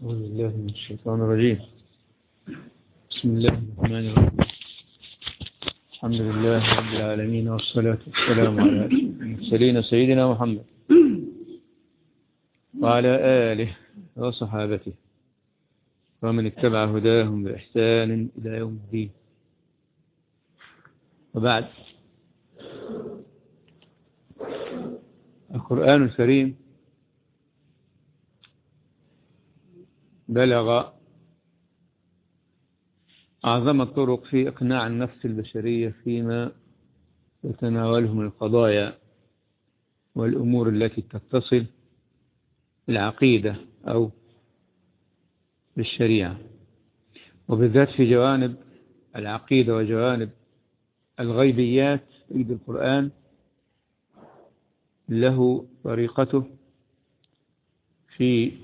أعوذ بالله من الشيطان الرجيم بسم الله الرحمن الرحيم الحمد لله رب العالمين والصلاة والسلام على المرسلين سيدنا محمد وعلى آله وصحابته ومن اتبع هداهم بإحسان إلى يوم الدين وبعد القرآن الكريم بلغ أعظم الطرق في إقناع النفس البشرية فيما يتناوله من القضايا والأمور التي تتصل بالعقيدة أو بالشريعة وبالذات في جوانب العقيدة وجوانب الغيبيات يجد القرآن له طريقته في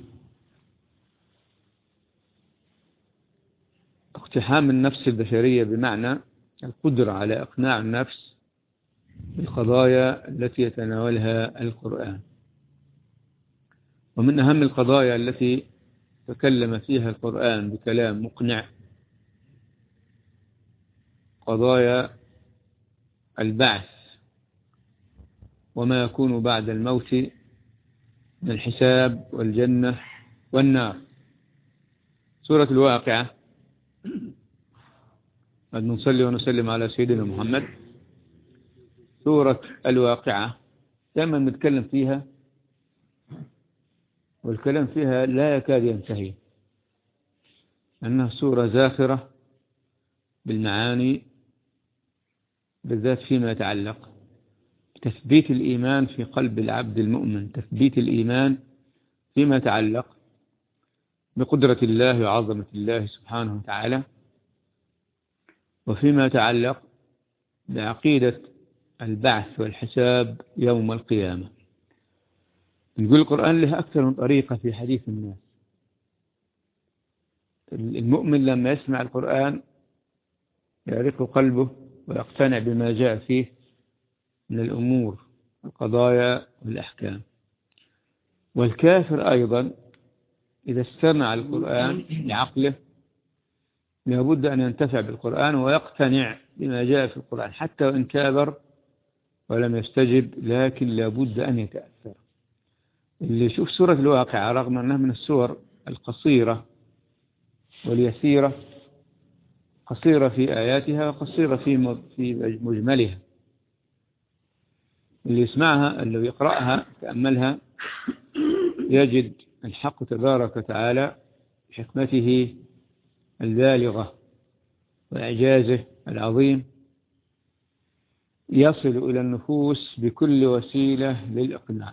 اقتحام النفس البشرية بمعنى القدرة على إقناع النفس بالقضايا التي يتناولها القرآن ومن أهم القضايا التي تكلم فيها القرآن بكلام مقنع قضايا البعث وما يكون بعد الموت من الحساب والجنة والنار سورة الواقعة قد نصلي ونسلم على سيدنا محمد سورة الواقعة دائما نتكلم فيها والكلام فيها لا يكاد ينتهي أنها سورة زاخرة بالمعاني بالذات فيما يتعلق تثبيت الإيمان في قلب العبد المؤمن تثبيت الإيمان فيما يتعلق بقدرة الله وعظمة الله سبحانه وتعالى وفيما يتعلق بعقيدة البعث والحساب يوم القيامة نقول القرآن له أكثر من طريقة في حديث الناس المؤمن لما يسمع القرآن يعرق قلبه ويقتنع بما جاء فيه من الأمور القضايا والأحكام والكافر أيضا إذا استمع القرآن لعقله لابد أن ينتفع بالقرآن ويقتنع بما جاء في القرآن حتى وإن كابر ولم يستجب لكن لابد أن يتأثر اللي يشوف سورة الواقعة رغم أنها من السور القصيرة واليسيرة قصيرة في آياتها وقصيرة في في مجملها اللي يسمعها اللي يقرأها يتأملها يجد الحق تبارك وتعالى بحكمته البالغة وإعجازه العظيم يصل إلى النفوس بكل وسيلة للإقناع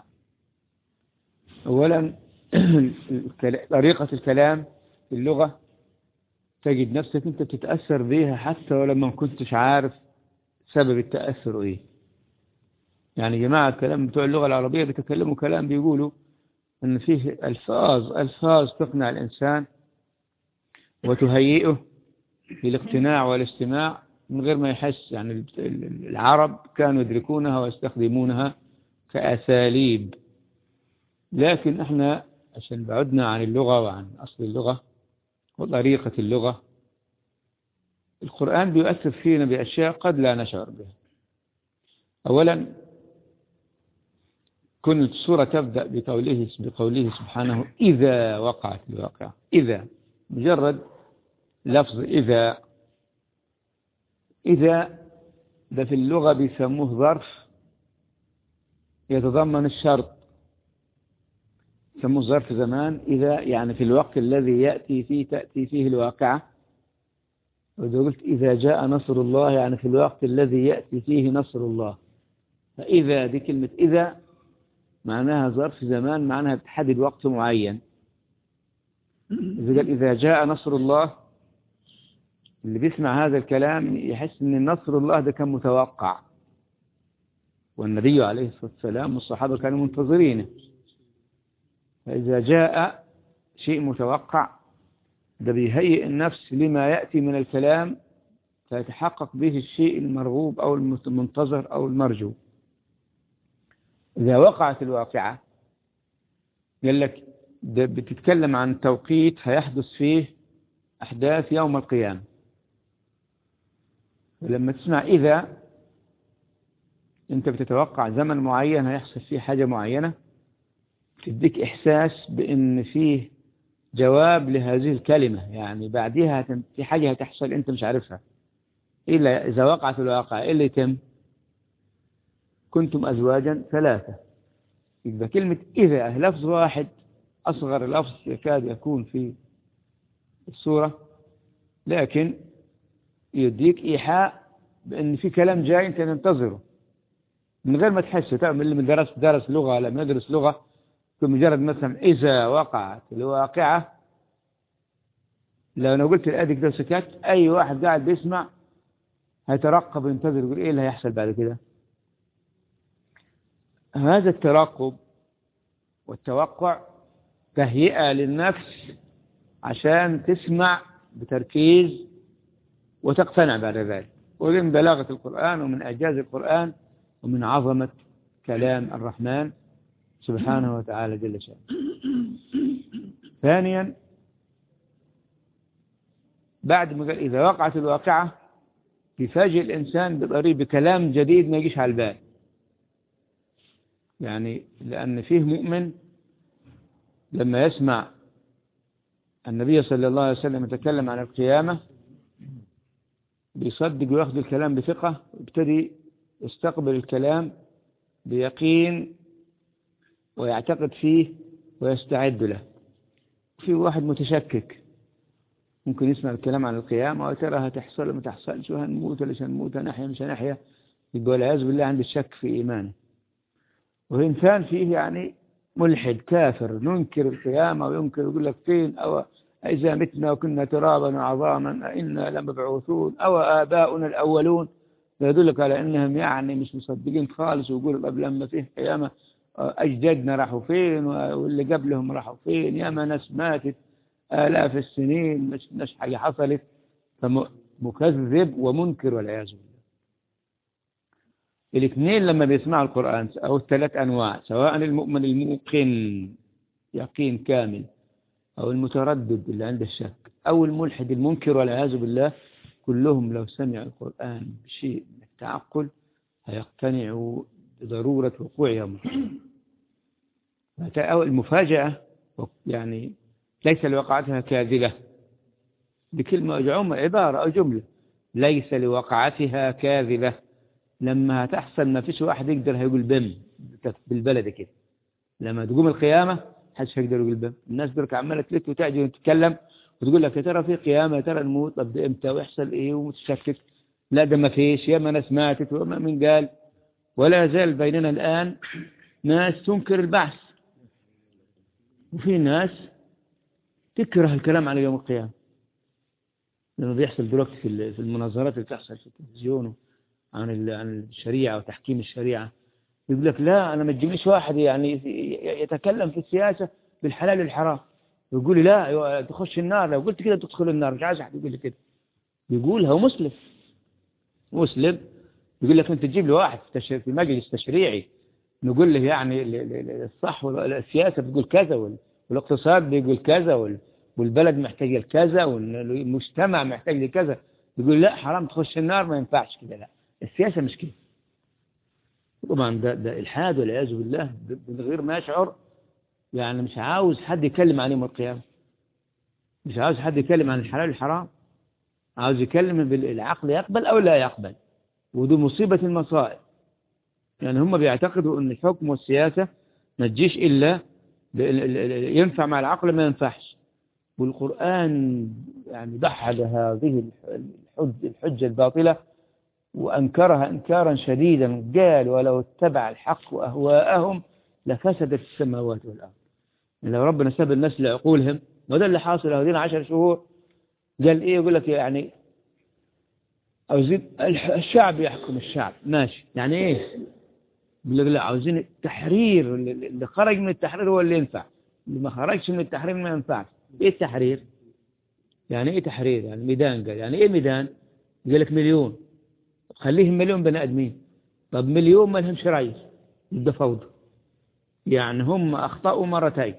أولا طريقة الكلام في اللغة تجد نفسك أنت تتأثر بها حتى ولو ما كنتش عارف سبب التأثر إيه يعني جماعة كلام بتوع اللغة العربية بيتكلموا كلام بيقولوا أن فيه ألفاظ ألفاظ تقنع الإنسان وتهيئه للاقتناع والاستماع من غير ما يحس يعني العرب كانوا يدركونها ويستخدمونها كأساليب لكن احنا عشان بعدنا عن اللغة وعن أصل اللغة وطريقة اللغة القرآن بيؤثر فينا بأشياء قد لا نشعر بها أولا كل السورة تبدأ بقوله بقوله سبحانه إذا وقعت الواقعة إذا مجرد لفظ إذا إذا ده في اللغة بيسموه ظرف يتضمن الشرط يسموه ظرف زمان إذا يعني في الوقت الذي يأتي فيه تأتي فيه الواقعة وإذا قلت إذا جاء نصر الله يعني في الوقت الذي يأتي فيه نصر الله فإذا دي كلمة إذا معناها ظرف زمان معناها بتحدد وقت معين إذا قال إذا جاء نصر الله اللي بيسمع هذا الكلام يحس أن نصر الله ده كان متوقع والنبي عليه الصلاة والسلام والصحابة كانوا منتظرينه فإذا جاء شيء متوقع ده بيهيئ النفس لما يأتي من الكلام فيتحقق به الشيء المرغوب أو المنتظر أو المرجو إذا وقعت الواقعة قال لك ده بتتكلم عن توقيت هيحدث فيه أحداث يوم القيامة ولما تسمع إذا أنت بتتوقع زمن معين هيحصل فيه حاجة معينة تديك إحساس بأن فيه جواب لهذه الكلمة يعني بعدها هتم- في حاجة هتحصل أنت مش عارفها إلا إذا وقعت الواقع إيه اللي يتم كنتم أزواجا ثلاثة يبقى كلمة إذا لفظ واحد أصغر لفظ يكاد يكون في السورة لكن يديك إيحاء بأن في كلام جاي أنت تنتظره من غير ما تحس تعمل اللي من درس درس لغة لم يدرس لغة بمجرد مثلا إذا وقعت الواقعة لو أنا قلت الآية كده وسكت أي واحد قاعد بيسمع هيترقب وينتظر يقول إيه اللي هيحصل بعد كده هذا الترقب والتوقع تهيئة للنفس عشان تسمع بتركيز وتقتنع بعد ذلك ومن بلاغة القرآن ومن إعجاز القرآن ومن عظمة كلام الرحمن سبحانه وتعالى جل شأنه ثانيا بعد ما قال إذا وقعت الواقعة يفاجئ الإنسان بطريق بكلام جديد ما يجيش على البال يعني لأن فيه مؤمن لما يسمع النبي صلى الله عليه وسلم يتكلم عن القيامة بيصدق وياخذ الكلام بثقة ويبتدي يستقبل الكلام بيقين ويعتقد فيه ويستعد له في واحد متشكك ممكن يسمع الكلام عن القيامة وترى هتحصل ولا ما تحصلش وهنموت ولا مش هنموت هنحيا مش هنحيا يبقى والعياذ بالله عنده الشك في إيمانه وإنسان فيه يعني ملحد كافر ننكر القيامة وينكر يقول لك فين أو إذا متنا وكنا ترابا وعظاما أئنا لمبعوثون أو آباؤنا الأولون يدلك على أنهم يعني مش مصدقين خالص ويقولوا قبل لما فيه قيامة أجدادنا راحوا فين واللي قبلهم راحوا فين ياما ناس ماتت آلاف السنين مش مش حاجة حصلت فمكذب ومنكر والعياذ بالله الاثنين لما بيسمعوا القرآن أو الثلاث أنواع سواء المؤمن الموقن يقين كامل أو المتردد اللي عنده الشك أو الملحد المنكر والعياذ بالله كلهم لو سمعوا القرآن بشيء من التعقل هيقتنعوا بضرورة وقوع يوم القيامة المفاجأة يعني ليس لوقعتها كاذبة بكلمة جملة عبارة أو جملة ليس لوقعتها كاذبة لما هتحصل ما فيش واحد يقدر هيقول بم بالبلد كده لما تقوم القيامة حدش هيقدر يقول بم الناس درك عمالة تلت وتعجل وتتكلم وتقول لك يا ترى في قيامة يا ترى نموت طب ده امتى ويحصل ايه ومتشكك لا ده ما فيش يا ما ناس ماتت وما من قال ولا يزال بيننا الآن ناس تنكر البعث وفي ناس تكره الكلام على يوم القيامة لما بيحصل دلوقتي في في المناظرات اللي بتحصل في التلفزيون عن عن الشريعة وتحكيم الشريعة يقول لك لا أنا ما تجيبليش واحد يعني يتكلم في السياسة بالحلال والحرام يقول لي لا تخش النار لو قلت كده تدخل النار مش عايز أحد يقول لي كده يقول هو مسلم مسلم يقول لك أنت تجيب لي واحد في مجلس تشريعي نقول له يعني الصح والسياسة بتقول كذا والاقتصاد بيقول كذا والبلد محتاج لكذا والمجتمع محتاج لكذا يقول لا حرام تخش النار ما ينفعش كده لا السياسة مش كده طبعا ده, ده الحاد والعياذ بالله من غير ما يشعر يعني مش عاوز حد يتكلم عن يوم القيامة مش عاوز حد يتكلم عن الحلال والحرام عاوز يتكلم بالعقل يقبل أو لا يقبل ودي مصيبة المصائب يعني هم بيعتقدوا أن الحكم والسياسة ما تجيش إلا ينفع مع العقل ما ينفعش والقرآن يعني ضحد هذه الحجة الباطلة وأنكرها إنكارا شديدا قال ولو اتبع الحق أهواءهم لفسدت السماوات والأرض لو ربنا ساب الناس لعقولهم وده اللي حاصل هذين عشر شهور قال إيه يقول لك يعني أو زيد الشعب يحكم الشعب ماشي يعني إيه يقول لك لا عاوزين التحرير اللي خرج من التحرير هو اللي ينفع اللي ما خرجش من التحرير ما ينفعش إيه التحرير يعني إيه تحرير يعني ميدان قال يعني إيه ميدان قال لك مليون خليهم مليون بني ادمين طب مليون ما لهمش رئيس ده فوضى يعني هم اخطاوا مرتين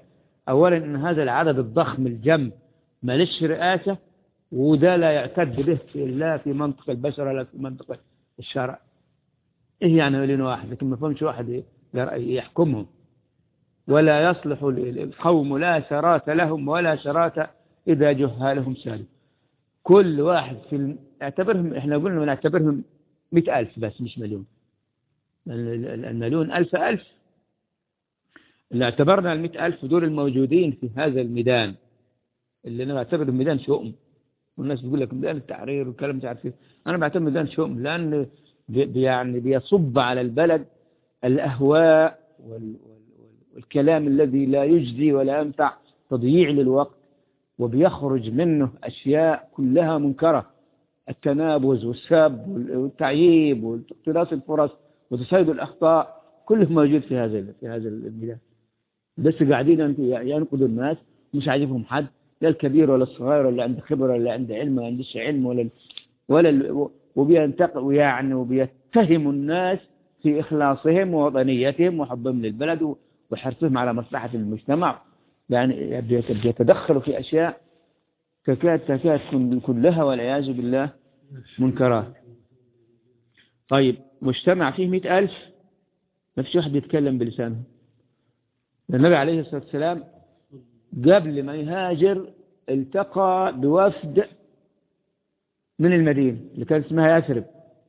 أولا أن هذا العدد الضخم الجم مالش رئاسة وده لا يعتد به في لا في منطق البشر ولا في منطق الشرع إيه يعني مليون واحد لكن ما فهمش واحد يحكمهم ولا يصلح القوم لا شرات لهم ولا شرات إذا جهالهم سالم كل واحد في الم... اعتبرهم احنا قلنا نعتبرهم مئة ألف بس مش مليون المليون ألف ألف اللي اعتبرنا المئة ألف دول الموجودين في هذا الميدان اللي أنا بعتبر الميدان شؤم والناس بيقول لك ميدان التحرير والكلام مش عارف ايه أنا بعتبر ميدان شؤم لأن بي يعني بيصب على البلد الأهواء وال والكلام الذي لا يجزي ولا ينفع تضييع للوقت وبيخرج منه أشياء كلها منكرة التنابز والسب والتعييب واقتناص الفرص وتصيد الأخطاء كله موجود في هذا في هذا البلاد بس قاعدين ينقدوا الناس مش عاجبهم حد لا الكبير ولا الصغير ولا عنده خبرة ولا عنده علم ولا عندش علم ولا ولا وبينتقوا يعني وبيتهموا الناس في إخلاصهم ووطنيتهم وحبهم للبلد وحرصهم على مصلحة المجتمع يعني بيتدخلوا في أشياء تكاد تكاد كلها والعياذ بالله منكرات طيب مجتمع فيه مئة ألف ما فيش واحد يتكلم بلسانه النبي عليه الصلاة والسلام قبل ما يهاجر التقى بوفد من المدينة اللي كان اسمها يثرب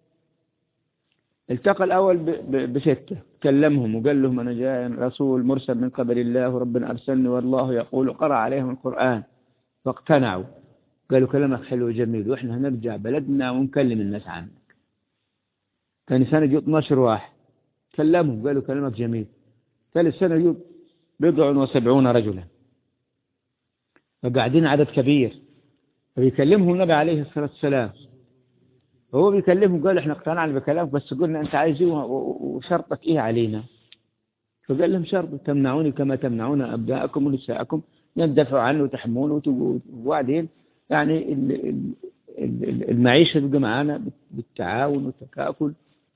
التقى الأول بستة كلمهم وقال لهم أنا جاي رسول مرسل من قبل الله وربنا أرسلني والله يقول قرأ عليهم القرآن فاقتنعوا قالوا كلامك حلو وجميل وإحنا هنرجع بلدنا ونكلم الناس عنك ثاني سنة جو 12 واحد كلمهم قالوا كلامك جميل ثالث سنة جو بضع وسبعون رجلا فقاعدين عدد كبير فبيكلمهم النبي عليه الصلاة والسلام هو بيكلمهم قال احنا اقتنعنا بكلامك بس قلنا انت عايز ايه وشرطك ايه علينا فقال لهم شرط تمنعوني كما تمنعون ابناءكم ونساءكم يندفعوا عنه وتحمونه وبعدين يعني المعيشة تبقى معانا بالتعاون والتكافل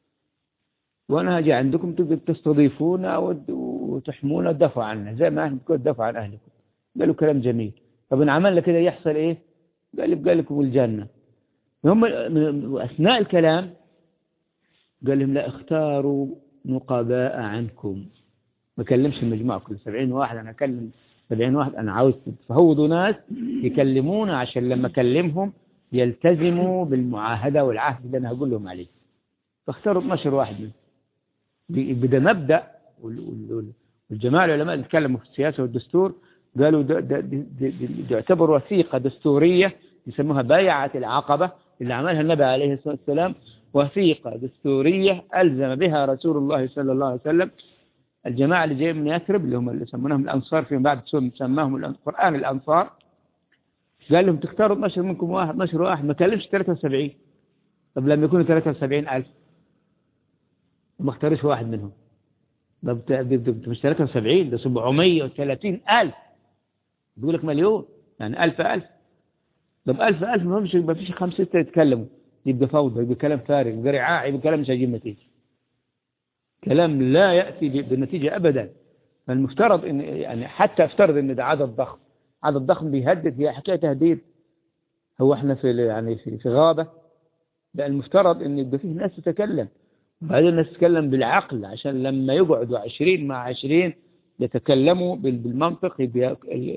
وانا هاجي عندكم تقدر تستضيفونا وتحمونا وتدافعوا عنا زي ما احنا بنقول تدافعوا عن اهلكم قالوا كلام جميل طب ان عملنا كده يحصل ايه قال قال لكم الجنه هم أثناء الكلام قال لهم لا اختاروا نقباء عنكم ما كلمش المجموعة كل سبعين واحد أنا أكلم سبعين واحد أنا عاوز تفوضوا ناس يكلمونا عشان لما أكلمهم يلتزموا بالمعاهدة والعهد اللي أنا هقول لهم عليه فاختاروا 12 واحد منهم بدا مبدأ والجماعة العلماء اللي تكلموا في السياسة والدستور قالوا ده, ده, ده, ده, ده يعتبر وثيقة دستورية يسموها بايعة العقبة اللي عملها النبي عليه الصلاة والسلام وثيقة دستورية ألزم بها رسول الله صلى الله عليه وسلم الجماعة اللي جايين من يثرب اللي هم اللي يسمونهم الأنصار فيما بعد سماهم القرآن الأنصار قال لهم تختاروا 12 منكم واحد 12 واحد ما كلمش 73 طب لما يكونوا 73 ألف ما اختاروش واحد منهم طب مش 73 ده 730 ألف بيقول لك مليون يعني ألف ألف طب ألف ألف ما فيش ما فيش خمسة ستة يتكلموا يبقى فوضى يبقى كلام فارغ يبقى رعاع يبقى كلام مش هيجيب نتيجة كلام لا يأتي بالنتيجة أبدا فالمفترض إن يعني حتى افترض إن ده عدد ضخم عدد ضخم بيهدد هي حكاية تهديد هو احنا في يعني في, في غابة ده المفترض إن يبقى فيه ناس تتكلم وبعدين الناس تتكلم بالعقل عشان لما يقعدوا عشرين مع عشرين يتكلموا بالمنطق يبقى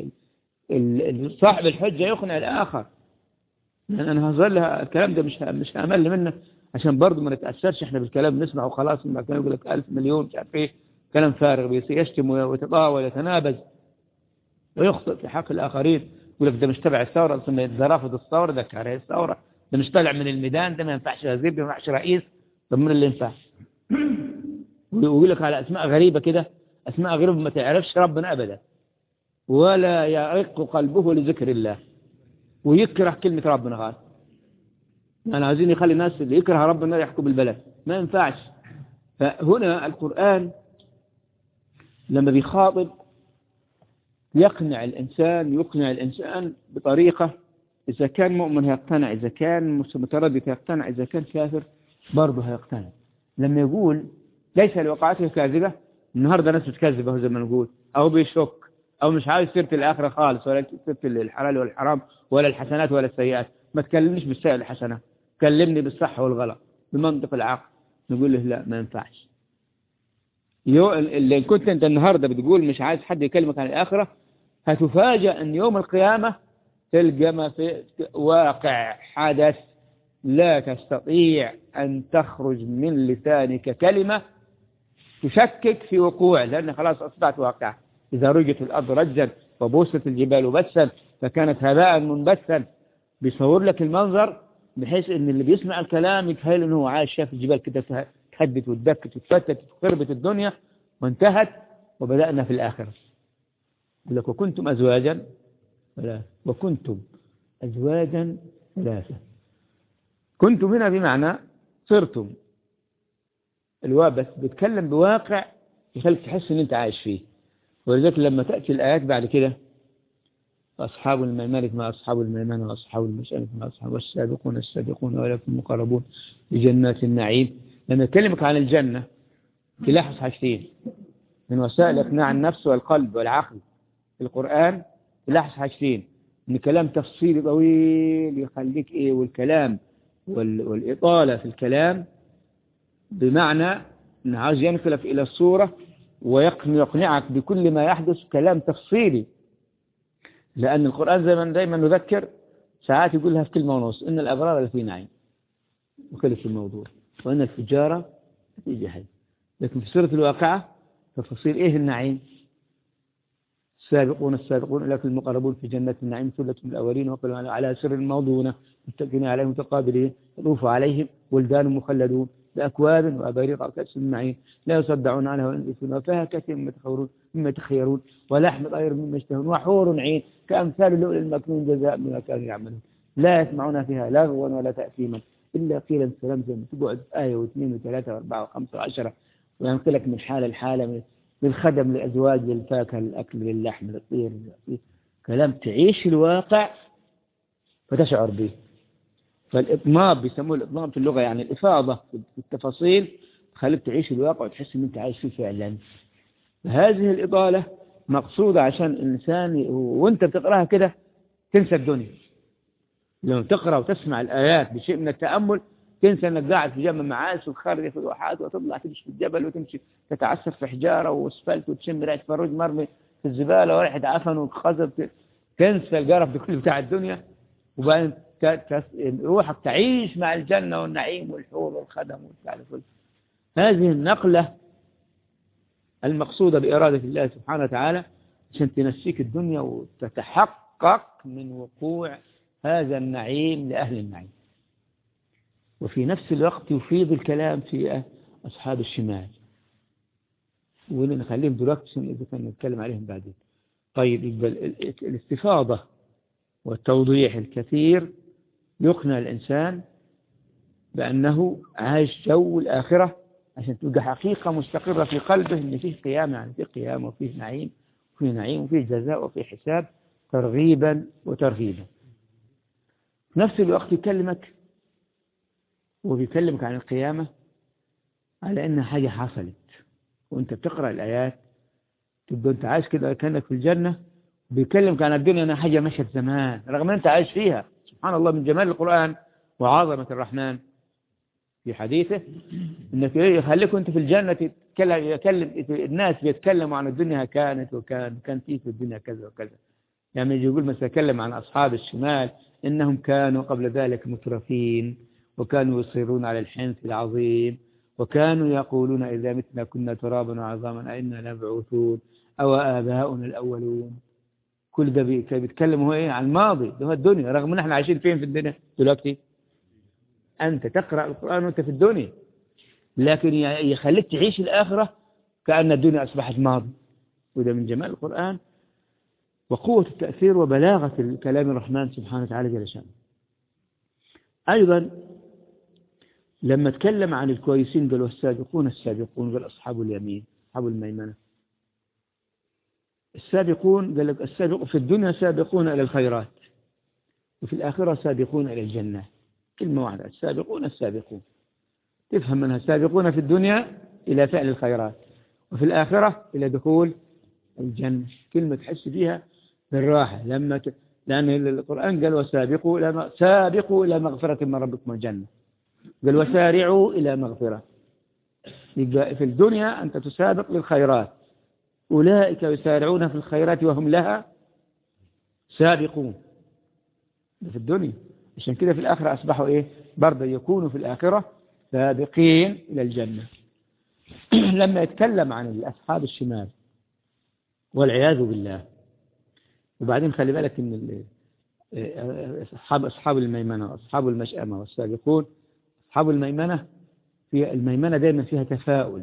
صاحب الحجة يقنع الآخر يعني أنا هظل الكلام ده مش مش هأمل منه عشان برضه ما نتأثرش احنا بالكلام نسمع وخلاص ما كان يقول لك ألف مليون مش عارف ايه كلام فارغ يشتم ويتطاول ويتنابز ويخطئ في حق الآخرين يقول لك ده مش تبع الثورة ثم ده رافض الثورة ده كاره الثورة ده مش طالع من الميدان ده ما ينفعش وزير ما ينفعش رئيس طب من اللي ينفع ويقول لك على أسماء غريبة كده أسماء غريبة ما تعرفش ربنا أبدا ولا يرق قلبه لذكر الله ويكره كلمة ربنا غير يعني عايزين يخلي الناس اللي يكره ربنا يحكوا بالبلد ما ينفعش فهنا القرآن لما بيخاطب يقنع الإنسان يقنع الإنسان بطريقة إذا كان مؤمن هيقتنع إذا كان متردد هيقتنع إذا كان كافر برضه هيقتنع لما يقول ليس لوقعته كاذبة النهاردة ناس بتكذب زي ما نقول أو بيشك أو مش عايز سيرة الآخرة خالص ولا سيرة الحلال والحرام ولا الحسنات ولا السيئات ما تكلمنيش بالسيئة والحسنة كلمني بالصح والغلط بمنطق العقل نقول له لا ما ينفعش يو اللي كنت انت النهاردة بتقول مش عايز حد يكلمك عن الآخرة هتفاجأ ان يوم القيامة تلقى ما في واقع حدث لا تستطيع أن تخرج من لسانك كلمة تشكك في وقوع لأن خلاص أصبحت واقع إذا رجت الأرض رجا وبوست الجبال بسا فكانت هباء منبثا بيصور لك المنظر بحيث ان اللي بيسمع الكلام يتخيل انه هو عايش شاف الجبال كده تهدت وتدكت وتفتت وخربت الدنيا وانتهت وبدأنا في الآخرة يقول لك وكنتم أزواجا ثلاثة وكنتم أزواجا ثلاثة كنتم هنا بمعنى صرتم الواو بس بيتكلم بواقع يخليك تحس ان انت عايش فيه ولذلك لما تأتي الآيات بعد كده أصحاب الميمنة ما أصحاب الميمنة وأصحاب المشأمة ما أصحاب والسابقون السابقون ولكم المقربون بجنات النعيم لما يكلمك عن الجنة تلاحظ حاجتين من وسائل إقناع النفس والقلب والعقل في القرآن تلاحظ حاجتين إن كلام تفصيلي طويل يخليك إيه والكلام وال... والإطالة في الكلام بمعنى إنه عاوز ينقلك إلى الصورة ويقنعك بكل ما يحدث كلام تفصيلي لأن القرآن زي ما دايما نذكر ساعات يقولها في كلمة ونص إن الأبرار لفي نعيم وكلف الموضوع وإن الفجار في جحيم لكن في سورة الواقعة تفصيل إيه النعيم السابقون السابقون لكن المقربون في جنة النعيم ثلة من الأولين وقالوا على سر الموضونة متكئين عليهم متقابلين يطوف عليهم ولدان مخلدون بأكواب وأباريق وكأس من معين لا يصدعون عنها ولا ينقصون وفاكهة مما تخيرون مما تخيرون ولحم طير مما يشتهون وحور عين كأمثال اللؤلؤ المكنون جزاء بما كانوا يعملون لا يسمعون فيها لغوا ولا تأثيما إلا قيلا سلام زي ما تقعد آية واثنين وثلاثة وأربعة وخمسة وعشرة وينقلك من حالة لحالة للخدم للأزواج للفاكهة للأكل للحم للطير كلام تعيش الواقع فتشعر به فالإطناب بيسموه الإطناب في اللغة يعني الإفاضة في التفاصيل تخليك تعيش الواقع وتحس إن أنت عايش فيه فعلا هذه الإطالة مقصودة عشان الإنسان وأنت بتقرأها كده تنسى الدنيا لما تقرأ وتسمع الآيات بشيء من التأمل تنسى أنك قاعد في جنب معاش وتخرج في الواحات وتطلع تمشي في الجبل وتمشي تتعسف في حجارة واسفلت وتشم ريحة فروج مرمي في الزبالة وريحة عفن وخزب تنسى القرف ده كله بتاع الدنيا وبعدين روحك تعيش مع الجنة والنعيم والحور والخدم والكلام هذه النقلة المقصودة بإرادة الله سبحانه وتعالى عشان تنسيك الدنيا وتتحقق من وقوع هذا النعيم لأهل النعيم وفي نفس الوقت يفيض الكلام في أصحاب الشمال ونخليهم دلوقتي إذا كنا نتكلم عليهم بعدين طيب يبقى الاستفاضة والتوضيح الكثير يقنع الإنسان بأنه عايش جو الآخرة عشان تبقى حقيقة مستقرة في قلبه إن فيه قيامة يعني فيه قيامة وفيه نعيم وفيه نعيم وفيه جزاء وفيه حساب ترغيبا وترهيبا في نفس الوقت يكلمك وبيكلمك عن القيامة على إنها حاجة حصلت وانت بتقرأ الآيات تبقى انت عايش كده كأنك في الجنة بيكلمك عن الدنيا انها حاجة مشت زمان رغم انت عايش فيها سبحان الله من جمال القرآن وعظمة الرحمن في حديثه انك يخليك انت في الجنة تتكلم يكلم الناس بيتكلموا عن الدنيا كانت وكان كان في في الدنيا كذا وكذا يعني يجي يقول مثلا يتكلم عن أصحاب الشمال إنهم كانوا قبل ذلك مترفين وكانوا يصرون على الحنث العظيم وكانوا يقولون إذا متنا كنا ترابا وعظاما أئنا لمبعوثون أو آباؤنا الأولون كل ده بيتكلم هو إيه عن الماضي ده هو الدنيا رغم ان احنا عايشين فين في الدنيا دلوقتي أنت تقرأ القرآن وأنت في الدنيا لكن يخليك تعيش الآخرة كأن الدنيا أصبحت ماضي وده من جمال القرآن وقوة التأثير وبلاغة كلام الرحمن سبحانه وتعالى جل شانه أيضا لما تكلم عن الكويسين قال والسابقون السابقون قال أصحاب اليمين أصحاب الميمنة السابقون قال لك السابق في الدنيا سابقون إلى الخيرات وفي الآخرة سابقون إلى الجنة كلمة واحدة السابقون السابقون تفهم منها السابقون في الدنيا إلى فعل الخيرات وفي الآخرة إلى دخول الجنة كلمة تحس فيها بالراحة لما ت... لأن القرآن قال وسابقوا إلى سابقوا إلى مغفرة من ربكم الجنة قال وسارعوا إلى مغفرة يبقى في الدنيا أنت تسابق للخيرات أولئك يسارعون في الخيرات وهم لها سابقون في الدنيا عشان كده في الآخرة أصبحوا إيه برضه يكونوا في الآخرة سابقين إلى الجنة لما يتكلم عن أصحاب الشمال والعياذ بالله وبعدين خلي بالك ان اصحاب اصحاب الميمنه واصحاب المشأمه والسابقون اصحاب الميمنه في الميمنه دايما فيها تفاؤل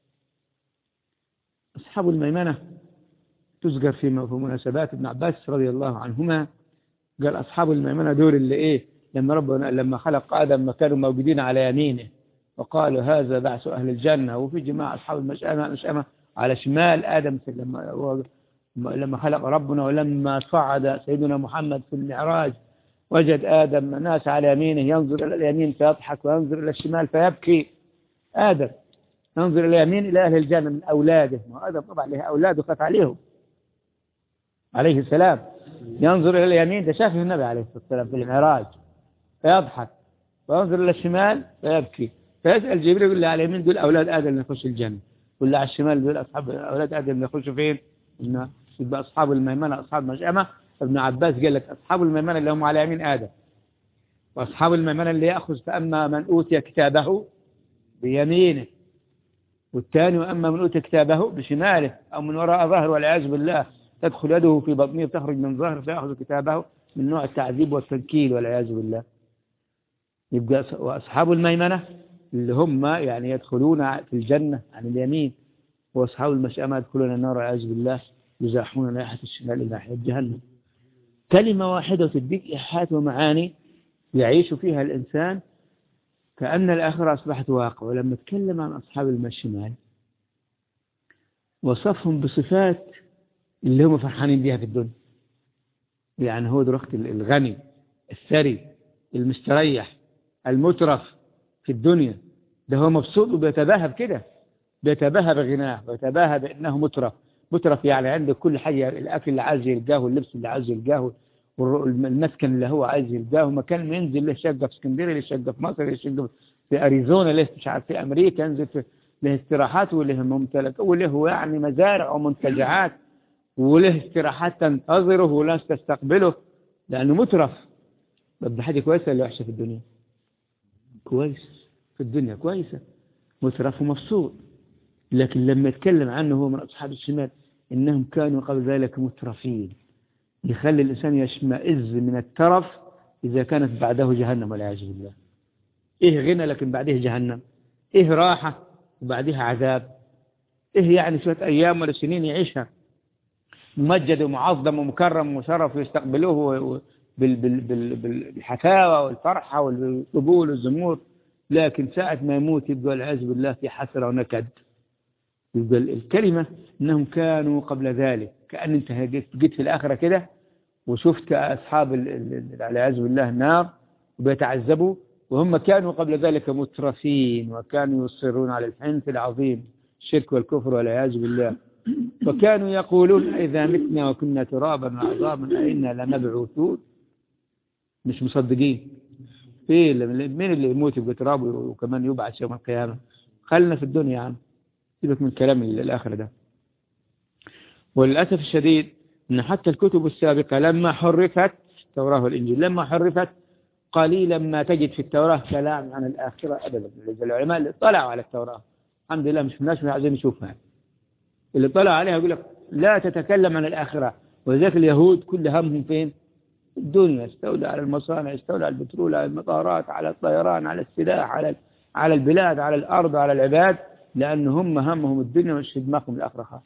اصحاب الميمنه تذكر في مناسبات ابن عباس رضي الله عنهما قال اصحاب الميمنه دول اللي ايه لما ربنا لما خلق ادم ما كانوا موجودين على يمينه وقالوا هذا بعث اهل الجنه وفي جماعه اصحاب المشأمه المشأمه على شمال ادم لما لما خلق ربنا ولما صعد سيدنا محمد في المعراج وجد آدم ناس على يمينه ينظر إلى اليمين فيضحك وينظر إلى الشمال فيبكي آدم ينظر إلى اليمين إلى أهل الجنة من أولاده ما آدم طبعا له أولاد وخاف عليهم عليه السلام ينظر إلى اليمين ده شافه النبي عليه الصلاة والسلام في المعراج فيضحك وينظر إلى الشمال فيبكي فيسأل جبريل يقول له على اليمين دول أولاد آدم اللي يخش الجنة ولا على الشمال دول أصحاب أولاد آدم اللي يخشوا فين؟ إن يبقى أصحاب الميمنة أصحاب المشأمة ابن عباس قال لك أصحاب الميمنة اللي هم على يمين آدم وأصحاب الميمنة اللي يأخذ فأما من أوتي كتابه بيمينه والثاني وأما من أوتي كتابه بشماله أو من وراء ظهر والعياذ بالله تدخل يده في بطنه وتخرج من ظهر فيأخذ كتابه من نوع التعذيب والتنكيل والعياذ بالله يبقى وأصحاب الميمنة اللي هم يعني يدخلون في الجنة عن اليمين وأصحاب المشأمة يدخلون النار والعياذ بالله يزاحون ناحية الشمال إلى ناحية جهنم كلمة واحدة تديك إيحاءات ومعاني يعيش فيها الإنسان كأن الآخرة أصبحت واقع ولما تكلم عن أصحاب الشمال وصفهم بصفات اللي هم فرحانين بها في الدنيا يعني هو دلوقتي الغني الثري المستريح المترف في الدنيا ده هو مبسوط وبيتباهى بكده بيتباهى بغناه ويتباهى بأنه مترف مترف يعني عنده كل حاجة الأكل اللي عايز يلقاه واللبس اللي عايز يلقاه والمسكن اللي هو عايز يلقاه مكان ما ينزل له شقة في اسكندرية له شقة في مصر له شقة في أريزونا له مش عارف في أمريكا ينزل في له استراحات وله ممتلك وله يعني مزارع ومنتجعات وله استراحات تنتظره وناس تستقبله لأنه مترف بدي حاجة كويسة ولا وحشة في الدنيا كويس في الدنيا كويسة مترف ومبسوط لكن لما يتكلم عنه هو من أصحاب الشمال إنهم كانوا قبل ذلك مترفين يخلي الإنسان يشمئز من الترف إذا كانت بعده جهنم والعياذ بالله إيه غنى لكن بعده جهنم إيه راحة وبعدها عذاب إيه يعني شوية أيام ولا سنين يعيشها ممجد ومعظم ومكرم ومشرف ويستقبلوه بالحفاوة والفرحة والقبول والزمور لكن ساعة ما يموت يبقى العياذ بالله في حسرة ونكد يبقى الكلمة انهم كانوا قبل ذلك كأن انت جيت في الآخرة كده وشفت أصحاب العياذ بالله النار وبيتعذبوا وهم كانوا قبل ذلك مترفين وكانوا يصرون على الحنث العظيم الشرك والكفر والعياذ بالله وكانوا يقولون إذا متنا وكنا ترابا وعظاما أئنا لمبعوثون مش مصدقين ايه مين اللي يموت يبقى تراب وكمان يبعث يوم القيامة خلنا في الدنيا يا عم سيبك من كلام الآخر ده وللأسف الشديد أن حتى الكتب السابقة لما حرفت التوراة والإنجيل لما حرفت قليلا ما تجد في التوراة كلام عن الآخرة أبدا العلماء اللي طلعوا على التوراة الحمد لله مش الناس مش عايزين نشوفها اللي طلع عليها يقول لك لا تتكلم عن الآخرة ولذلك اليهود كل همهم فين الدنيا استولى على المصانع استولى على البترول على المطارات على الطيران على السلاح على على البلاد على الأرض على العباد لأن هم همهم الدنيا مش في دماغهم الآخرة خالص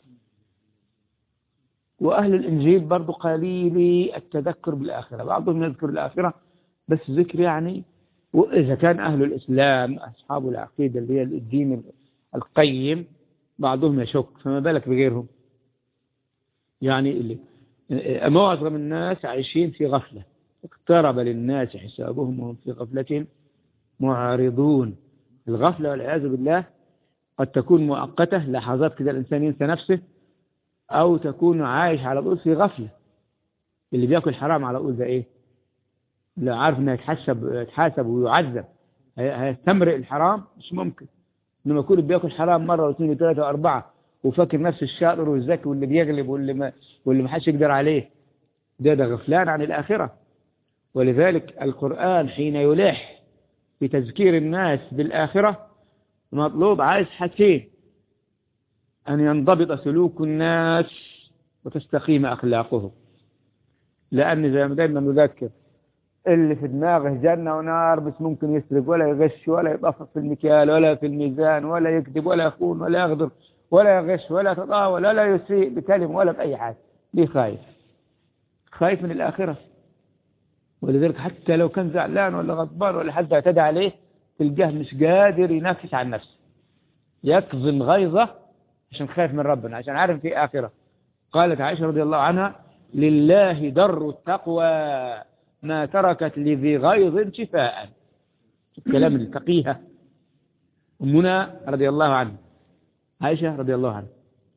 وأهل الإنجيل برضو قليل التذكر بالآخرة بعضهم يذكر الآخرة بس ذكر يعني وإذا كان أهل الإسلام أصحاب العقيدة اللي هي الدين القيم بعضهم يشك فما بالك بغيرهم يعني اللي معظم الناس عايشين في غفلة اقترب للناس حسابهم وهم في غفلة معارضون الغفلة والعياذ بالله قد تكون مؤقتة لحظات كده الإنسان ينسى نفسه أو تكون عايش على طول في غفلة اللي بياكل حرام على طول ده إيه لا عارف إنه يتحسب يتحاسب ويعذب هي- هيستمرئ الحرام مش ممكن إنما يكون بياكل حرام مرة واثنين وثلاثة وأربعة وفاكر نفسه الشاطر والذكي واللي بيغلب واللي ما واللي ما حدش يقدر عليه ده ده غفلان عن الآخرة ولذلك القرآن حين يلح في تذكير الناس بالآخرة مطلوب عايز حاجتين أن ينضبط سلوك الناس وتستقيم أخلاقهم لأن زي ما دايما نذكر اللي في دماغه جنة ونار بس ممكن يسرق ولا يغش ولا يطفف في المكيال ولا في الميزان ولا يكذب ولا يخون ولا يغدر ولا يغش ولا يتطاول ولا يسيء بكلمة ولا بأي حاجة ليه خايف خايف من الآخرة ولذلك حتى لو كان زعلان ولا غضبان ولا حد اعتدى عليه تلقاه مش قادر ينافس عن نفسه يكظم غيظه عشان خايف من ربنا عشان عارف في آخرة قالت عائشة رضي الله عنها لله در التقوى ما تركت لذي غيظ شفاء الكلام الفقيهة أمنا رضي الله عنها عائشة رضي الله عنها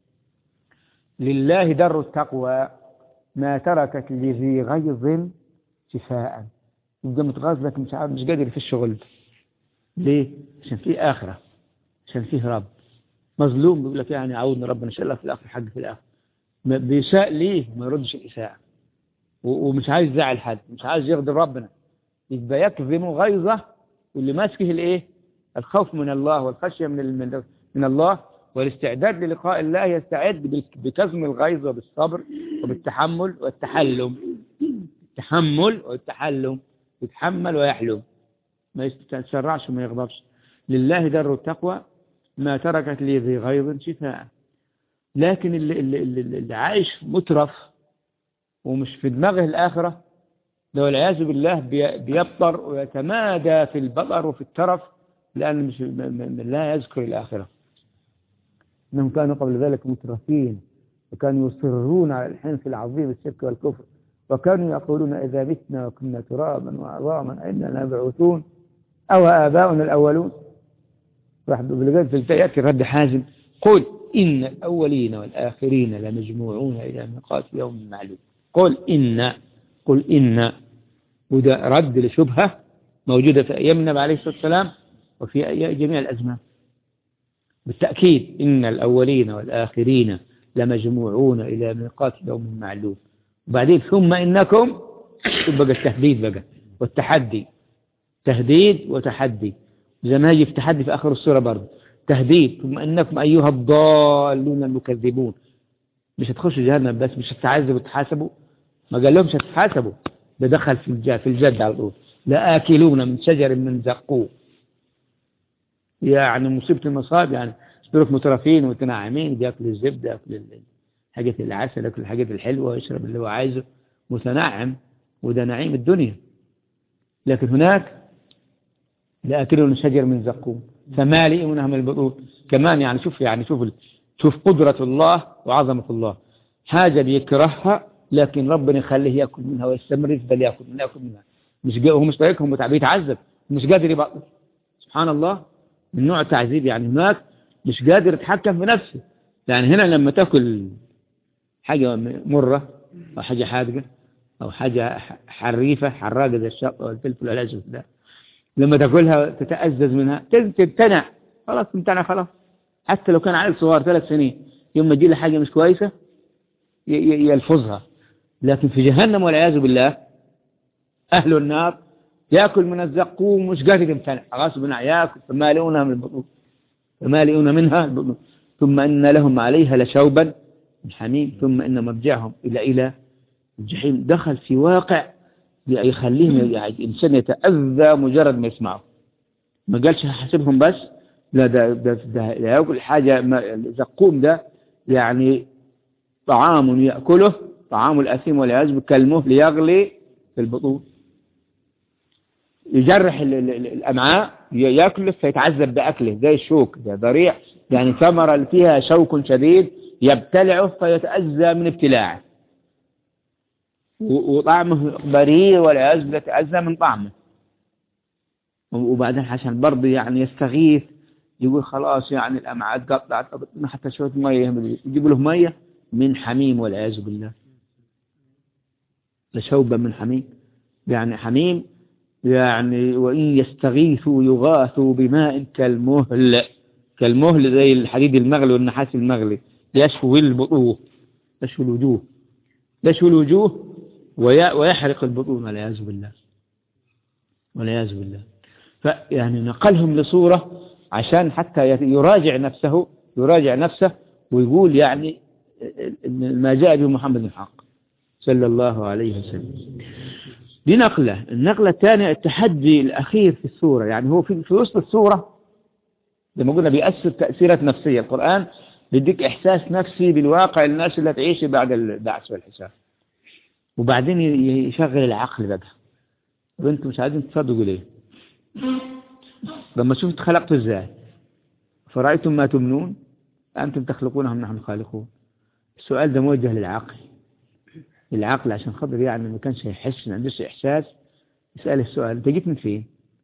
لله در التقوى ما تركت لذي غيظ شفاء يبقى متغاظ لك مش عارف مش قادر في الشغل ليه؟ عشان فيه آخرة عشان فيه رب مظلوم بيقول لك يعني عودنا ربنا ان شاء الله في الآخر حق في الآخر ما بيساء ليه ما يردش الإساءة و- ومش عايز يزعل حد مش عايز يغضب ربنا يبقى يكظم غيظه واللي ماسكه الايه الخوف من الله والخشية من ال- من من الله والاستعداد للقاء الله يستعد بال- بكظم الغيظ وبالصبر وبالتحمل والتحلم التحمل والتحلم يتحمل ويحلم ما يتسرعش وما يغضبش لله در التقوى ما تركت لي ذي غيظ شفاء لكن اللي, اللي, اللي, اللي عايش مترف ومش في دماغه الآخرة ده والعياذ بالله بي- بيبطر ويتمادى في البطر وفي الترف لأن مش م- م- لا يذكر الآخرة إنهم كانوا قبل ذلك مترفين وكانوا يصرون على الحنث العظيم الشرك والكفر وكانوا يقولون إذا متنا وكنا ترابا وعظاما أئنا لمبعوثون أو آباؤنا الأولون راح بالغير في التاء يأتي رد حازم قل إن الأولين والآخرين لمجموعون إلى ميقات يوم معلوم قل إن قل إن وده رد لشبهة موجودة في أيام النبي عليه الصلاة والسلام وفي أي- جميع الأزمان بالتأكيد إن الأولين والآخرين لمجموعون إلى ميقات يوم معلوم وبعدين ثم إنكم بقى التهديد بقى والتحدي تهديد وتحدي زي ما يجي في تحدي في آخر السورة برضه تهديد ثم إنكم أيها الضالون المكذبون مش هتخشوا جهنم بس مش هتعذبوا وتحاسبوا ما قال لهمش هتحاسبوا ده دخل في الج- في الجد على طول لآكلون من شجر من زقوم يعني مصيبة المصائب يعني دول مترفين ومتنعمين بياكل الزبدة ياكل ال- الحاجات العسل ياكل الحاجات الحلوة يشرب اللي هو عايزه متنعم وده نعيم الدنيا لكن هناك لآكلون شجر من زقوم فمالئونها من البطون كمان يعني شوف يعني شوف ال- شوف قدرة الله وعظمة الله حاجة بيكرهها لكن ربنا يخليه يأكل منها ويستمر يفضل يأكل منها يأكل منها مش جا- هو مش طايقهم متعب بيتعذب مش قادر يبطل سبحان الله من نوع التعذيب يعني هناك مش قادر يتحكم في نفسه يعني هنا لما تاكل حاجة مرة أو حاجة حادقة أو حاجة ح- حريفة حراقة زي الشطة والفلفل والأسود ده لما تاكلها تتأزز منها تز- تمتنع خلاص تمتنع خلاص حتى لو كان عيل صغير ثلاث سنين يوم ما تجي له حاجة مش كويسة ي- ي- يلفظها لكن في جهنم والعياذ بالله أهل النار يأكل من الزقوم مش قادر يمتنع غصب عنه يأكل فمالئونها من البطون فمالئون منها البطون ثم إن لهم عليها لشوبا من حميم ثم إن مرجعهم إلى إلى الجحيم دخل في واقع يخليهم يعني الإنسان يتأذى مجرد ما يسمعه ما قالش هحاسبهم بس لا ده ده ده ده ياكل حاجة ما- الزقوم ده يعني طعام يأكله طعام الأثيم والعياذ بالله كالمهل يغلي في البطون يجرح ال- ال- ال- الأمعاء ي- يأكله فيتعذب بأكله زي الشوك ده ضريع يعني ثمرة اللي فيها شوك شديد يبتلعه فيتأذى من ابتلاعه و- وطعمه بريء والعياذ بالله يتأذى من طعمه وبعدين عشان برضه يعني يستغيث يقول خلاص يعني الأمعاء تقطعت طب ادينا حتى شوية مية يجيبوا له مية من حميم والعياذ بالله لشوبا من حميم يعني حميم يعني وإن يستغيثوا يغاثوا بماء كالمهل كالمهل زي الحديد المغلي والنحاس المغلي يشوي البطوه يشوي الوجوه يشوي الوجوه ويحرق البطون والعياذ بالله والعياذ بالله فيعني نقلهم لصورة عشان حتى يراجع نفسه يراجع نفسه ويقول يعني ما جاء به محمد الحق صلى الله عليه وسلم دي نقلة النقلة الثانية التحدي الأخير في السورة يعني هو في, في وسط السورة زي ما قلنا بيأثر تأثيرات نفسية القرآن بيديك إحساس نفسي بالواقع الناس اللي تعيش بعد البعث والحساب وبعدين يشغل العقل بقى وانتم مش عايزين تصدقوا ليه لما شفت خلقته ازاي فرأيتم ما تمنون أنتم تخلقونها نحن الخالقون السؤال ده موجه للعقل العقل عشان خاطر يعني ما كانش يحس ما عندوش إحساس يسأل السؤال أنت جيت من فين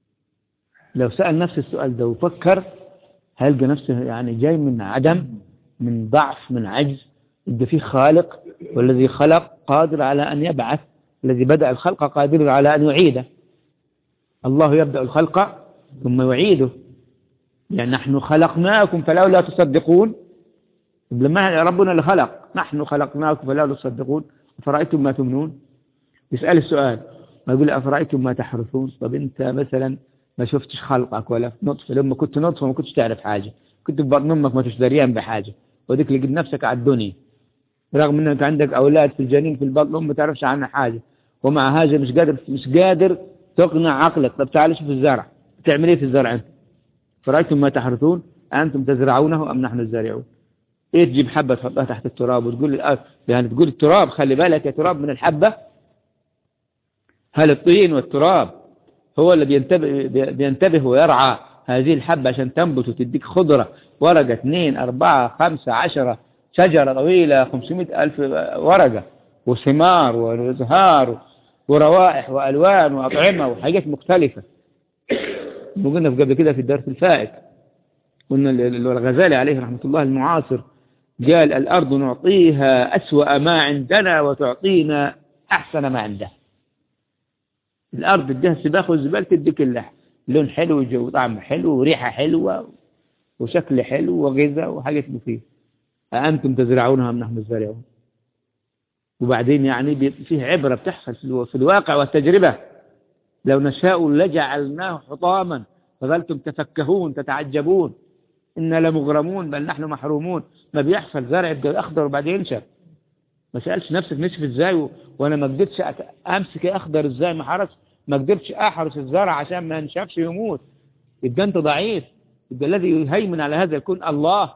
لو سأل نفس السؤال ده وفكر هيلقى نفسه يعني جاي من عدم من ضعف من عجز يبقى فيه خالق والذي خلق قادر على أن يبعث الذي بدأ الخلق قادر على أن يعيده الله يبدأ الخلق ثم يعيده يعني نحن خلقناكم فلولا تصدقون لما ربنا اللي خلق نحن خلقناكم فلولا تصدقون أفرأيتم ما تمنون يسأل السؤال ما يقول أفرأيتم ما تحرثون طب أنت مثلا ما شفتش خلقك ولا نطفة لما كنت نطفة ما كنتش تعرف حاجة كنت في بطن أمك ما تشتريان بحاجة وديك لقيت نفسك على الدنيا رغم انك عندك اولاد في الجنين في البطن ما تعرفش عنها حاجة ومع هذا مش قادر مش قادر تقنع عقلك طب تعال شوف الزرع تعمل ايه في الزرع انت فرأيتم ما تحرثون أنتم تزرعونه أم نحن الزارعون ايه تجيب حبة تحطها تحت التراب وتقول يعني تقول التراب خلي بالك يا تراب من الحبة هل الطين والتراب هو اللي بينتبه, بينتبه ويرعى هذه الحبة عشان تنبت وتديك خضرة ورقة اثنين أربعة خمسة عشرة شجرة طويلة خمسمائة ألف ورقة وثمار وزهار وروائح وألوان وأطعمة وحاجات مختلفة وقلنا قبل كده في الدرس الفائت قلنا الغزالي عليه رحمة الله المعاصر قال الأرض نعطيها أسوأ ما عندنا وتعطينا أحسن ما عندها الأرض اديها السباخ والزبال تديك اللحم لون حلو وجو طعم حلو وريحة حلوة وشكل حلو وغذاء وحاجات مفيدة أأنتم تزرعونها أم نحن الزارعون وبعدين يعني فيه عبرة بتحصل في الواقع والتجربة لو نشاء لجعلناه حطاما فظلتم تفكهون تتعجبون إنا لمغرمون بل نحن محرومون ما بيحصل زرع يبقى أخضر وبعدين ينشف ما سألش نفسك نشف ازاي و... وانا ما قدرتش امسك اخضر ازاي ما حرس ما قدرتش احرس الزرع عشان ما ينشفش يموت يبقى انت ضعيف يبقى الذي يهيمن على هذا يكون الله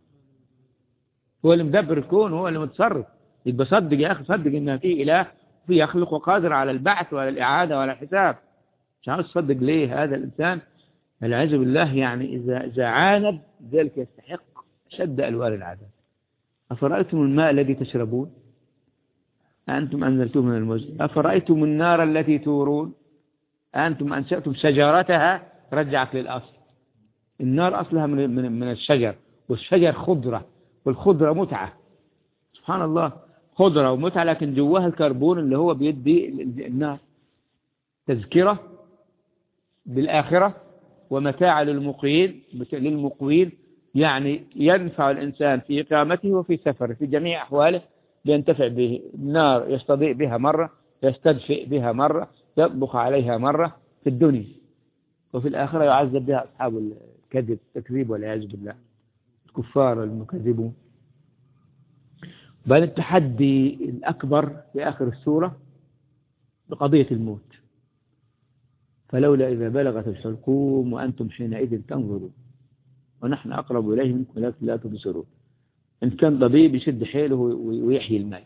هو اللي مدبر الكون هو اللي متصرف يبقى صدق يا اخي صدق ان في اله في يخلق وقادر على البعث وعلى الاعاده وعلى الحساب مش عاوز تصدق ليه هذا الانسان العياذ بالله يعني اذا اذا عاند ذلك يستحق شد الوان العذاب أفرأيتم الماء الذي تشربون أنتم أنزلتوه من المزن أفرأيتم النار التي تورون أنتم أنشأتم شجرتها رجعك للأصل النار أصلها من, من, من الشجر والشجر خضرة والخضرة متعة سبحان الله خضرة ومتعة لكن جواها الكربون اللي هو بيدي النار تذكرة بالآخرة ومتاع للمقيم للمقوين يعني ينفع الإنسان في إقامته وفي سفره في جميع أحواله ينتفع به النار يستضيء بها مرة يستدفئ بها مرة يطبخ عليها مرة في الدنيا وفي الآخرة يعذب بها أصحاب الكذب التكذيب والعياذ بالله الكفار المكذبون بل التحدي الأكبر في آخر السورة بقضية الموت فلولا إذا بلغت الحلقوم وأنتم حينئذ تنظرون ونحن أقرب إليه منكم ولكن لا تبصرون إن كان طبيب يشد حيله ويحيي الماء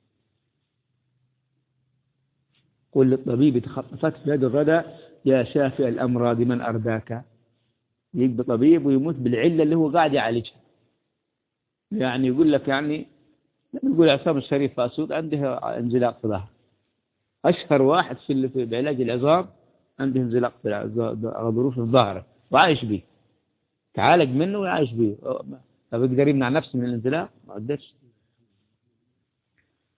قل للطبيب تخطفت بيد الردى يا شافي الأمراض من أرداك يجي طبيب ويموت بالعلة اللي هو قاعد يعالجها يعني يقول لك يعني لما يقول عصام الشريف فاسود عنده انزلاق في ظهر أشهر واحد في في بعلاج العظام عنده انزلاق في غضروف الظهر وعايش به تعالج منه ويعيش به طب يقدر يمنع نفسه من الانزلاق ما قدرش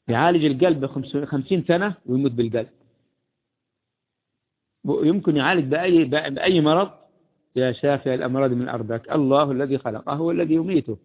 يعالج القلب خمسين سنة ويموت بالقلب يمكن يعالج بأي, بأي مرض يا شافع الأمراض من أرضك الله الذي خلقه هو الذي يميته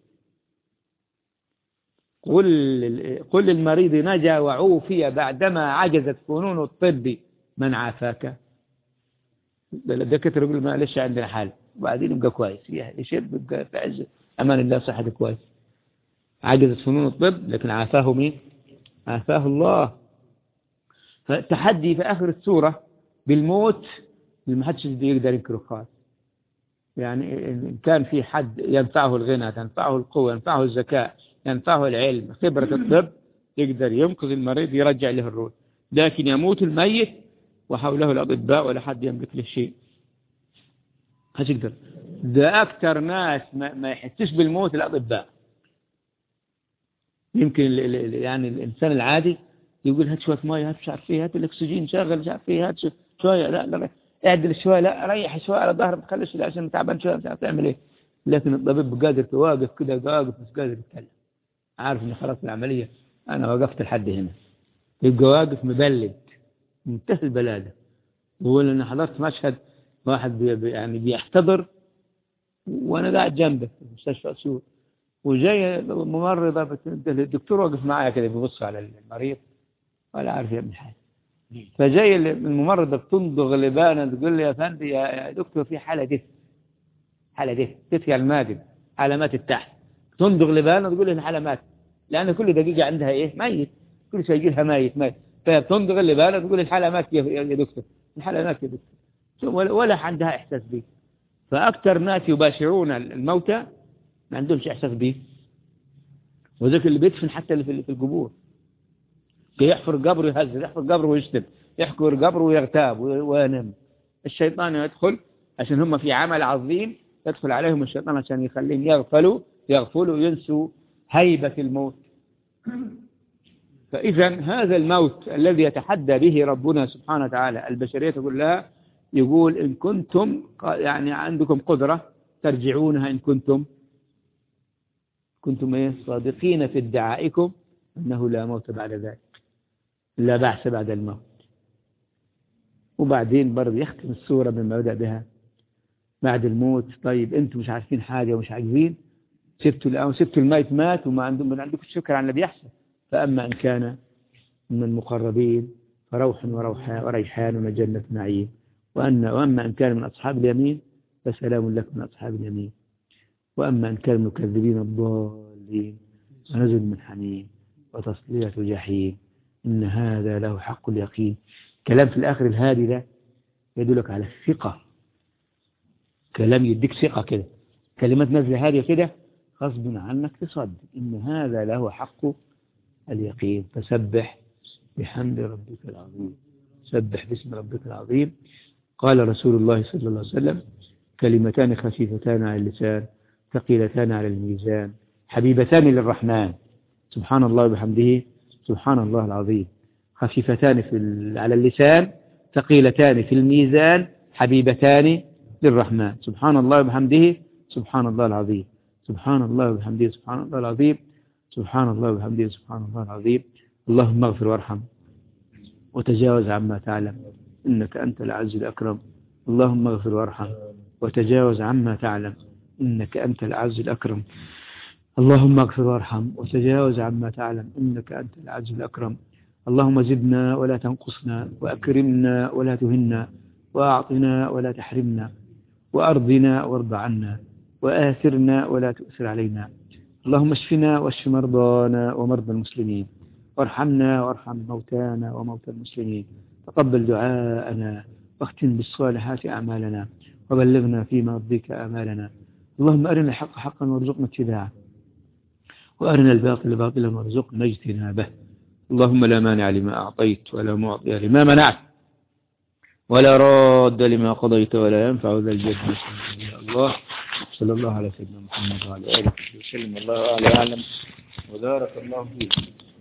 قل, قل للمريض نجا وعوفي بعدما عجزت فنون الطب من عافاك الدكاتره يقول معلش عندنا حال وبعدين يبقى كويس يشد يبقى في عز امان الله صحته كويس عجزت فنون الطب لكن عافاه مين عافاه الله فالتحدي في اخر السوره بالموت ما حدش يقدر ينكره خالص يعني إن كان في حد ينفعه الغنى تنفعه القوة ينفعه الذكاء ينفعه العلم خبرة الطب يقدر ينقذ المريض يرجع له الروح لكن يموت الميت وحوله الأطباء ولا حد يملك له شيء هش يقدر ده أكثر ناس ما, ما يحسش بالموت الأطباء يمكن يعني الإنسان العادي يقول هات شوية مية هات مش عارف ايه هات الأكسجين شغل مش عارف ايه هات شوية لا لا اعدل شوية لا ريح شوية على ظهرك ما تخليش عشان تعبان شوية مش عارف تعمل ايه لكن الطبيب قادر تواقف كده واقف مش قادر يتكلم عارف ان خلاص العملية انا وقفت لحد هنا يبقى واقف مبلد منتهى البلادة بقول انا حضرت مشهد واحد بي يعني بيحتضر وانا قاعد جنبه في مستشفى اسيوط وجاي ممرضة الدكتور واقف معايا كده بيبص على المريض ولا عارف يعمل حاجة فجاي الممرضة بتندغ لبانة تقول لي يا فندي يا دكتور في حالة دف حالة دف دف يا الماجد علامات التحت تندغ لبانة تقول لي الحالة مات لأن كل دقيقة عندها إيه ميت كل شيء يجي لها ميت ميت فبتندغ اللبانة تقول الحالة مات يا دكتور الحالة مات يا دكتور ولا عندها إحساس به فأكثر ناس يباشرون الموتى ما عندهمش إحساس به وذلك اللي بيدفن حتى اللي في القبور يحفر قبر يهزر يحفر قبر ويشتم يحفر قبر ويغتاب وينام الشيطان يدخل عشان هم في عمل عظيم يدخل عليهم الشيطان عشان يخليهم يغفلوا يغفلوا وينسوا هيبة الموت فإذا هذا الموت الذي يتحدى به ربنا سبحانه وتعالى البشرية تقول لها يقول إن كنتم يعني عندكم قدرة ترجعونها إن كنتم كنتم إيه صادقين في ادعائكم أنه لا موت بعد ذلك لا بعث بعد الموت وبعدين برضه يختم السورة بما بدأ بها بعد الموت طيب انتم مش عارفين حاجة ومش عاجبين سبتوا الأول سبتوا الميت مات وما عندهم من عندكم شكر على اللي بيحصل فأما إن كان من المقربين فروح وروحان وريحان وجنة نعيم وأن وأما إن كان من أصحاب اليمين فسلام لكم من أصحاب اليمين وأما إن كان المكذبين الضالين فنزل من حميم وتصلية جحيم إن هذا له حق اليقين كلام في الآخر الهادي ده يدلك على الثقة كلام يديك ثقة كده كلمات نازلة هادية كده غصب عنك تصدق إن هذا له حق اليقين فسبح بحمد ربك العظيم سبح باسم ربك العظيم قال رسول الله صلى الله عليه وسلم كلمتان خفيفتان على اللسان ثقيلتان على الميزان حبيبتان للرحمن سبحان الله وبحمده سبحان الله العظيم خفيفتان في على اللسان ثقيلتان في الميزان حبيبتان للرحمن سبحان الله وبحمده سبحان الله العظيم سبحان الله وبحمده سبحان الله العظيم سبحان الله وبحمده سبحان الله العظيم اللهم اغفر وارحم وتجاوز عما تعلم إنك أنت العز الأكرم اللهم اغفر وارحم وتجاوز عما تعلم إنك أنت العز الأكرم اللهم اغفر وارحم وتجاوز عما تعلم إنك أنت العز الأكرم اللهم زدنا ولا تنقصنا وأكرمنا ولا تهنا وأعطنا ولا تحرمنا وأرضنا وارض عنا وآثرنا ولا تؤثر علينا اللهم اشفنا واشف مرضانا ومرضى المسلمين وارحمنا وارحم موتانا وموتى المسلمين تقبل دعاءنا واختم بالصالحات أعمالنا وبلغنا فيما رضيك آمالنا اللهم أرنا الحق حقا وارزقنا اتباعه وأرنا الباطل باطلا وارزقنا اجتنابه اللهم لا مانع لما أعطيت ولا معطي لما منعت ولا راد لما قضيت ولا ينفع ذا الجد يا الله صلى الله على سيدنا محمد وعلى آله وسلم الله أعلم وبارك الله فيه